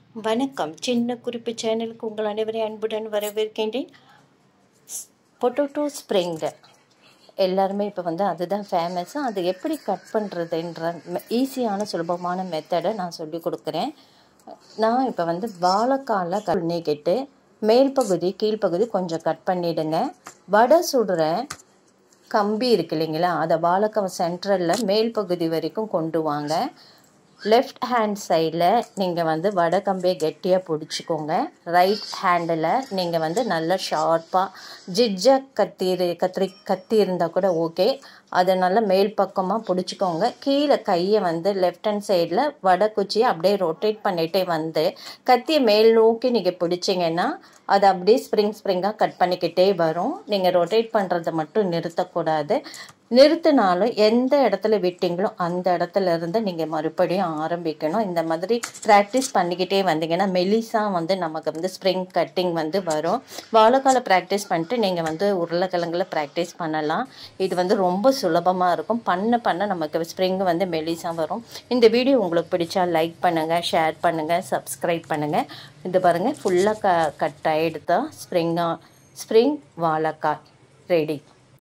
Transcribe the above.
வணக்கம் சின்ன குறிப்பு சேனலுக்கு உங்கள் அனைவரையும் அன்புடன் வரவேற்கின்றேன் பொட்டோட்டோ ஸ்ப்ரிங் எல்லாருமே இப்போ வந்து அதுதான் ஃபேமஸ் அது எப்படி கட் பண்ணுறதுன்ற ஈஸியான சுலபமான மெத்தடை நான் சொல்லி கொடுக்குறேன் நான் இப்போ வந்து வாழைக்கால கட் பண்ணிக்கிட்டு மேல் பகுதி கீழ்ப்பகுதி கொஞ்சம் கட் பண்ணிவிடுங்க வடை சுடுற கம்பி இருக்கு இல்லைங்களா அதை வாழைக்காய் சென்ட்ரலில் மேல் பகுதி வரைக்கும் கொண்டு வாங்க லெஃப்ட் ஹேண்ட் சைடில் நீங்கள் வந்து வடை கம்பியை கெட்டியாக பிடிச்சிக்கோங்க ரைட் ஹேண்டில் நீங்கள் வந்து நல்லா ஷார்ப்பாக ஜிஜ்ஜாக் கத்தி கத்திரி கத்தி இருந்தால் கூட ஓகே அதை நல்லா மேல் பக்கமாக பிடிச்சிக்கோங்க கீழே கையை வந்து லெஃப்ட் ஹேண்ட் சைடில் வடை குச்சியை அப்படியே ரொட்டேட் பண்ணிகிட்டே வந்து கத்தியை மேல் நோக்கி நீங்கள் பிடிச்சிங்கன்னா அது அப்படியே ஸ்ப்ரிங் ஸ்ப்ரிங்காக கட் பண்ணிக்கிட்டே வரும் நீங்கள் ரொட்டேட் பண்ணுறதை மட்டும் நிறுத்தக்கூடாது நிறுத்தினாலும் எந்த இடத்துல விட்டீங்களோ அந்த இடத்துல இருந்து நீங்கள் மறுபடியும் ஆரம்பிக்கணும் இந்த மாதிரி ப்ராக்டிஸ் பண்ணிக்கிட்டே வந்தீங்கன்னா மெலிசாக வந்து நமக்கு வந்து ஸ்ப்ரிங் கட்டிங் வந்து வரும் வாழைக்கால ப்ராக்டிஸ் பண்ணிட்டு நீங்கள் வந்து உருளைக்கிழங்குல ப்ராக்டிஸ் பண்ணலாம் இது வந்து ரொம்ப சுலபமாக இருக்கும் பண்ண பண்ண நமக்கு ஸ்ப்ரிங் வந்து மெலிசாக வரும் இந்த வீடியோ உங்களுக்கு பிடிச்சா லைக் பண்ணுங்கள் ஷேர் பண்ணுங்கள் சப்ஸ்கிரைப் பண்ணுங்கள் இது பாருங்கள் ஃபுல்லாக க கட் ஆகிடுதா ஸ்ப்ரிங்காக ஸ்ப்ரிங் வாழைக்காய் ரெடி